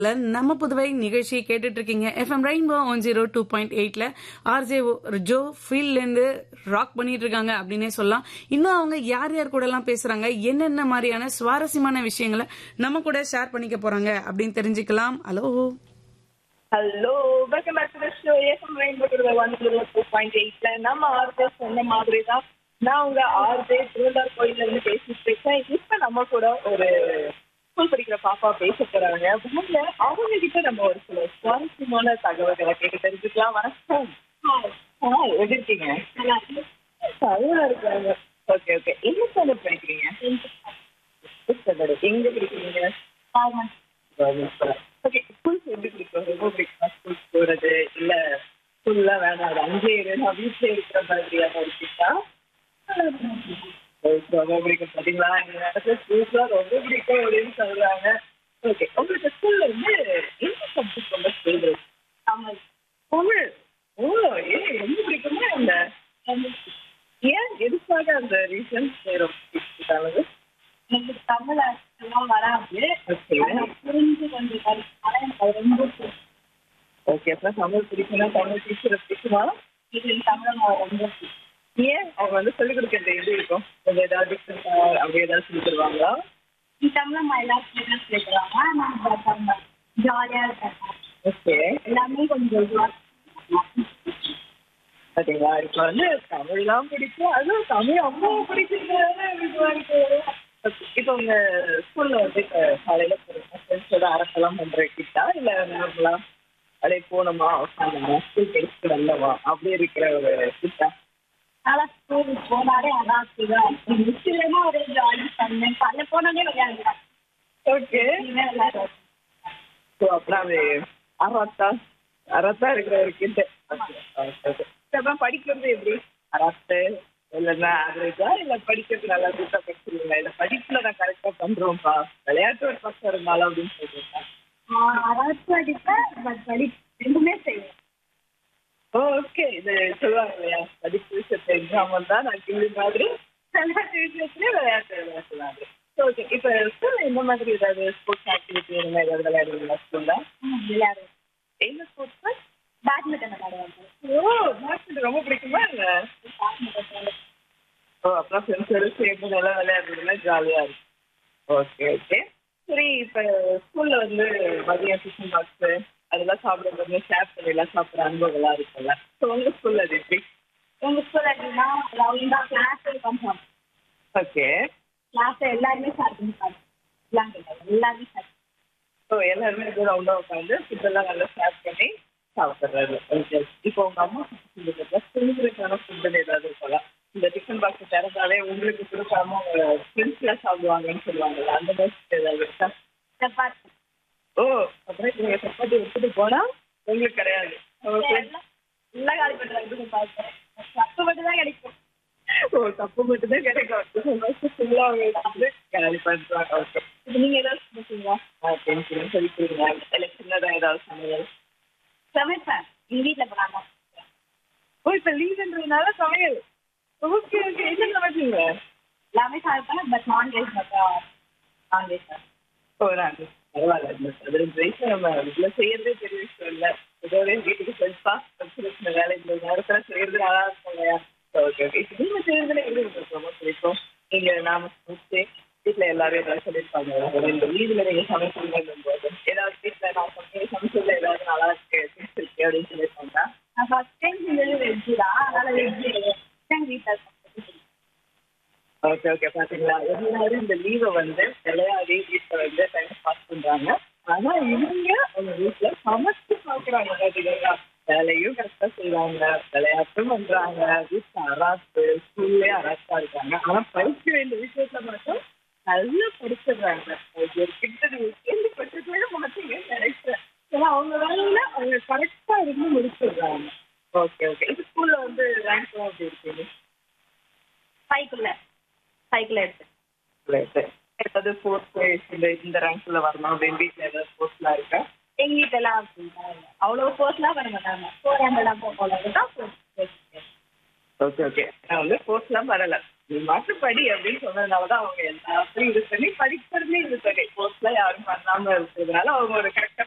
ல நம்ம புதுவை நிகழ்ச்சி கேட்டுட்டு இருக்கீங்க FM rainbow one zero two point எயிட்ல ஆர்ஜே ஜோ ஃபீல்ட்ல இருந்து ராக் பண்ணிட்டு இருக்காங்க அப்படின்னே சொல்லலாம் இன்னும் அவங்க யார் யார் கூட எல்லாம் பேசுறாங்க என்னென்ன மாதிரியான சுவாரஸ்யமான விஷயங்களை நம்ம கூட ஷேர் பண்ணிக்க போறாங்க அப்படின்னு தெரிஞ்சுக்கலாம் hello hello welcome back to the show FM rainbow one zero two point எயிட்ல நம்ம ஆர்ஜே சொன்ன மாதிரி தான் நான் உங்க ஆர்ஜே திருவள்ளார் கோயில்ல இருந்து பேசிட்டு இருக்கேன் இப்ப நம்ம கூட ஒரு ஸ்கூல் படிக்கிற பாப்பா பேச போறாங்க முதல்ல அவங்க கிட்ட நம்ம ஒரு சில சுவாரஸ்யமான தகவல்களை கேட்டு தெரிஞ்சுக்கலாம் வணக்கம் ஹாய் எப்படி இருக்கீங்க நல்லா இருக்காங்க ஓகே ஓகே என்ன ஸ்டாண்டர்ட் படிக்கிறீங்க எங்க படிக்கிறீங்க ஓகே ஸ்கூல்ஸ் எப்படி பிடிக்கும் ரொம்ப பிடிக்குமா ஸ்கூல் போறது இல்ல ஸ்கூல்ல வேணாம் அது அங்கே இரு நான் வீட்டுல இருக்கிற மாதிரியான இருக்கீங்களா ரொம்ப பிடிக்கும் பாத்தீங்களா எங்க இடத்துல ஸ்கூல்ஸ்லாம் ரொம்ப பிடிக்கும் அப்படின்னு சொல்றாங்க ஓகே உங்களுக்கு ஸ்கூல்ல வந்து என்ன சப்ஜெக்ட் ரொம்ப ஃபேவரட் தமிழ் தமிழ் ஓ ஏன் ரொம்ப பிடிக்குமா இந்த ஏன் எதுக்காக அந்த ரீசன் ரொம்ப பிடிச்சதானது எனக்கு தமிழ் எல்லாம் வராது ஓகே ஆனா புரிஞ்சு கொஞ்சம் படிச்சனால எனக்கு அது ரொம்ப பிடிக்கும். ஓகே அப்ப தமிழ் பிடிக்கும்னா தமிழ் டீச்சரை பிடிக்குமா இது தமிழ் எனக்கு ரொம்ப பிடிக்கும். ஏன் அவங்க வந்து சொல்லிக் கொடுக்கறது எப்படி இருக்கும் கொஞ்சம் ஏதாவது டிஃப்ரெண்டா அப்படி ஏதாவது சொல்லி தருவாங்களா இந்த தமிழ் நம்ம எல்லாத்துக்கும் கேட்கலாமா நம்ம தமிழ் ஜாலியா இருக்கேன் ஓகே எல்லாமே கொஞ்சம் பாத்தீங்களா இப்ப வந்து தமிழ்லாம் பிடிக்கும் அதுவும் தமிழ் அவ்வளோ பிடிக்கிறது இப்போ உங்க ஸ்கூல்ல வந்து இப்ப காலையில ஃப்ரெண்ட்ஸோட அரசெல்லாம் பண்ற கிட்டா இல்ல நார்மலா அப்படியே போனோமா உட்காந்தோமா ஸ்கூல் படிச்சுட்டு வந்தோமா அப்படி இருக்கிற ஒரு கிட்டா நல்லா ஸ்கூலுக்கு போனாலே அதான் அப்படிதான் மிஸ்லாம் ஒரே ஜாலி பண்ணேன் பல போனாலே விளையாடுறேன் ஓகே இனிமே விளையாடுறேன் ஸோ அப்புறம் அது அறத்தா அறத்தா இருக்கிற ஒரு கிட்ட அப்புறம் படிக்கிறது எப்படி அறத்து இல்லைன்னா ஆவரேஜா இல்ல படிக்கிறது நல்லா சூப்பா படிச்சிருவீங்களா இல்ல படிப்புல நான் கரெக்டா பண்றோம்ப்பா விளையாட்டு ஒரு பக்கம் இருந்தாலும் அப்படின்னு சொல்றீங்களா அராத்து அடிப்பேன் பட் படி ரெண்டுமே செய்வேன் ஓகே இது சொல்லுவாங்க இல்லையா படிப்பு விஷயத்தை எக்ஸாம் வந்தா நான் கிளி மாதிரி விளையாட்டு விஷயத்துலயே விளையாட்டு விளையாட்டு மாதிரி ஓகே இப்போ ஸ்கூல்ல இந்த மாதிரி ஏதாவது ஸ்போர்ட்ஸ் ஆக்டிவிட்டி இந்த மாதிரி ஏதாவது விளையாடுவீங்களா ஸ்கூல்ல ம், விளையாடுவேன் என்ன ஸ்போர்ட்ஸ் பேட்மிண்டன் விளையாடுவாங்க ஓ பேட்மிண்டன் ரொம்ப பிடிக்குமா இல்ல பேட்மிண்டன் ஓ அப்புறம் ஃப்ரெண்ட்ஸோட சேர்ந்து நல்லா விளையாடுறதுல ஜாலியா இருக்கும் ஓகே ஓகே சரி இப்போ ஸ்கூல்ல வந்து மதியம் டிஃபன் பாக்ஸ் அதெல்லாம் சாப்பிடும்போது ஷேர் பண்ணி எல்லாம் சாப்பிட்ற அனுபவங்கள்லாம் இருக்கும்ல ஸோ உங்க ஸ்கூல்ல அது எப்படி உங்க ஸ்கூல் எப்படின்னா ரவுண்டா கிளாஸ் கன்ஃபார்ம் ஓகே கிளாஸ் எல்லாருமே ஷேர் பண்ணி சாப்பிடலாம் கிடையாது எல்லாருமே ஷேர் ஸோ எல்லாருமே இது ரவுண்டா உட்காந்து ஃபுட்டெல்லாம் நல்லா ஷேர் பண்ணி சாப்பிட்றது ஓகே இப்போ உங்க அம்மா ஸ்கூலுக்கான ஃபுட்டுன்னு ஏதாவது இருக்கலாம் இந்த டிஃபன் பாக்ஸ் திறந்தாலே உங்களுக்கு கொடுக்காம உங்க ஃப்ரெண்ட்ஸ்லாம் சாப்பிடுவாங்கன்னு சொல்லுவாங்கல்ல அந்த மாதிரி ஏதாவது இருக்கா சப்பாத்தி ஓ அப்புறம் இப்போ நீங்க சப்பாத்தி எடுத்துட்டு போனா உங்களுக்கு கிடையாது ஓகே எல்லாம் எல்லாம் காலி பண்ணுறாங்க பார்த்தேன் சப்பு மட்டும் தான் கிடைக்கும் ஓ தப்பு மட்டும் தான் கிடைக்கும் ஃபுல்லா அவங்க வந்து கேரி பண்றாங்க ஓகே இப்போ நீங்க ஏதாவது சொல்லுவீங்களா டென்ஷன் சொல்லி கொடுங்க இல்லை சின்னதா ஏதாவது சமையல் சமைப்பேன் எங்கள் வீட்டில் போனாங்க ஓ இப்போ லீவ்ன்றதுனால சமையல் ஓகே ஓகே என்ன சமைச்சீங்க எல்லாமே சமைப்பேன் பட் நான்வெஜ் மட்டும் நான்வெஜ் தான் ஓ நான் பரவாயில்ல இந்த பதினஞ்சு வயசு நம்ம இதுல செய்யறதே பெரிய விஷயம் இல்லை இதோட வீட்டுக்கு செல்ஃபா சின்ன சின்ன வேலை இந்த நேரத்தில் செய்யறது நல்லா இருக்கும் இல்லையா ஓகே ஓகே இப்போ நீங்க செய்யறதுல எது உங்களுக்கு ரொம்ப பிடிக்கும் நீங்க நாம சமைச்சு வீட்டில் எல்லாரும் ஏதாவது சொல்லியிருப்பாங்க ஒரு இந்த லீவில் நீங்கள் சமைச்சீங்கன்னும் போது ஏதாவது வீட்டில் நான் சமைச்சு சமைச்சதுல ஏதாவது நல்லா இருக்கு tips இருக்கு அப்படின்னு சொல்லியிருப்பாங்க நான் ஃபர்ஸ்ட் டைம் செஞ்சது வெஜ்ஜு தான் அதனால் வெஜ்ஜு எங்கள் வீட்டில் ஓகே ஓகே பாத்தீங்களா எல்லாரும் இந்த லீவை வந்து விளையாடி வீட்டில் வந்து டைம் பாஸ் பண்றாங்க ஆனா இவங்க அவங்க வீட்டுல சமைச்சு பாக்குறாங்க பாத்தீங்களா வேலையும் கரெக்டா செய்வாங்க விளையாட்டும் பண்றாங்க வீட்டுல அராத்து ஸ்கூல்லே அராத்தா இருக்காங்க ஆனா படிக்க வேண்டிய விஷயத்துல மட்டும் நல்லா படிச்சிடுறாங்க அது ஒரு கிட்ட நீங்க கேள்விப்பட்டதோட மாட்டீங்க நினைக்கிறேன் ஏன்னா அவங்க வேலையில அவங்க கரெக்டா இருந்து முடிச்சிடுறாங்க ஓகே ஓகே இது ஸ்கூல்ல வந்து ரேங்க் அப்படி இருக்கீங்க சைக்கிளில் சைக்கிள் எடுத்து ரைட்டு ஏதாவது ஸ்போர்ட்ஸ் இந்த இந்த ரேங்க்ல வரணும் அப்படின்னு வீட்டில் ஏதாவது ஸ்போர்ட்ஸ்லாம் இருக்கா எங்கள் வீட்டெல்லாம் அப்படின்னா இல்லை அவ்வளோ ஃபோர்ஸ்லாம் பண்ண மாட்டாங்க ஃபோர் ஹண்ட்ரட் போக போல தான் ஃபோர்ஸ் ஓகே ஓகே நான் வந்து ஸ்போர்ட்ஸ்லாம் வரல நீ மாட்டு படி அப்படின்னு சொன்னதுனால தான் அவங்க எல்லாத்தையும் இது பண்ணி படிக்கிறதுலேயும் இது பண்ணி ஸ்போர்ட்ஸ்லாம் யாரும் பண்ணாம இருக்கிறதுனால அவங்க ஒரு கரெக்டாக